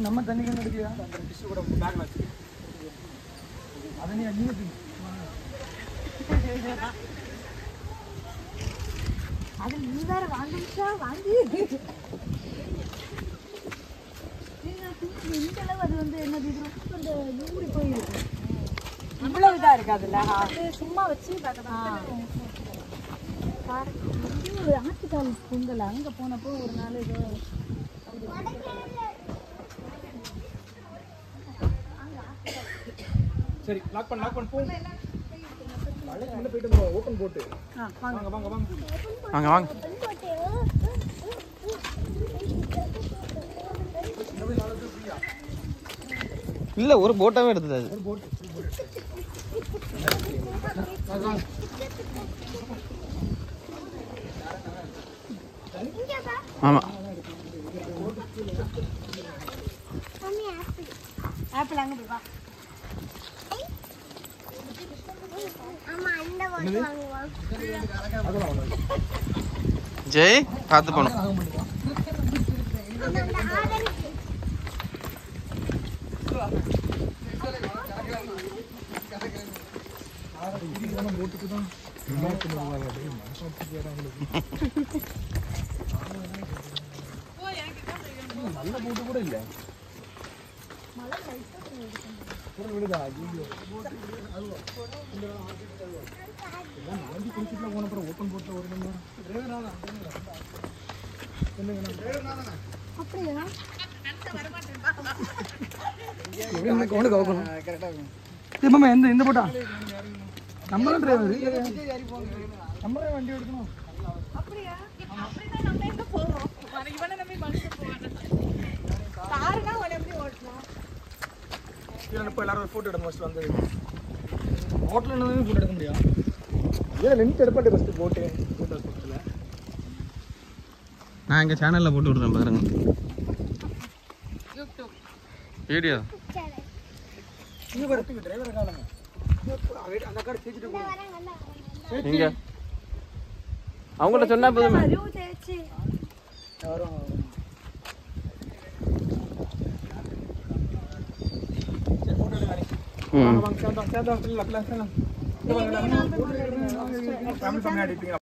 நம்ம தண்ணி கண்டு எடுக்கலையா அந்த டிஷ்யூ கூட பேக்ல வச்சு அதை நீ அங்கே அது நீ வேற வாங்கிச்சா வாங்கி இந்த அளவு அது வந்து என்னது இது ரொம்ப அந்த நூறு போயிருக்கு இவ்வளவு இதா இருக்காதுல்ல அது சும்மா வச்சு ஒரு ஆட்டுக்கால் பொங்கல் அங்க போனப்போ ஒரு நாள் ஏதோ சரி லாக் பண்ண லாக் பண்ண போ வளைக்கு உள்ள போயிட்டு ஓப்பன் போட்டு வாங்க வாங்க வாங்க வாங்க வாங்க இல்ல ஒரு போட்டாவே எடுத்தது அது ஆமா ஆப்பிள் அங்க போய் வா ஜெய் பார்த்து போகணும் நல்ல போட்டு கூட இல்ல கூட விடுதா ஐயோ எல்லாம் நாலஞ்சு குளிச்சுட்டுல போன அப்புறம் ஓப்பன் போட்டு ஒரு மணி நேரம் டிரைவர் அப்படியா மாமா எந்த இந்த போட்டா நம்ம தான் டிரைவர் நம்ம தான் வண்டி எடுக்கணும் அப்படியா அப்படின்னா நம்ம எங்க போறோம் இவனை நம்பி மனுஷன் போவாங்க காருனா உன எப்படி ஓட்டலாம் கீழே இப்போ எல்லாரும் ஃபோட்டோ எடுக்க ஃபஸ்ட்டு வந்து ஹோட்டலில் நின்று ஃபோட்டோ எடுக்க முடியும் ஏன் நின்று எடுப்பாட்டு ஃபஸ்ட்டு போட்டு ஃபோட்டோ ஃபோட்டோவில் நான் எங்க சேனல்ல போட்டு விடுறேன் பாருங்க வீடியோ இன்னும் வரத்துக்கு டிரைவர் காலங்க அந்த கார்டு சேர்த்துட்டு இங்க அவங்கள்ட்ட சொன்னா போதுமே அறிவு தேய்ச்சி யாரும் சரி ஃபோட்டோ எடுக்க ம் வாங்க சேர்ந்தோம் சேர்ந்தோம் இல்லை அப்படிலாம் சேர்ந்தோம் ஃபேமிலி ஃபேமிலி அடிப்பீங்களா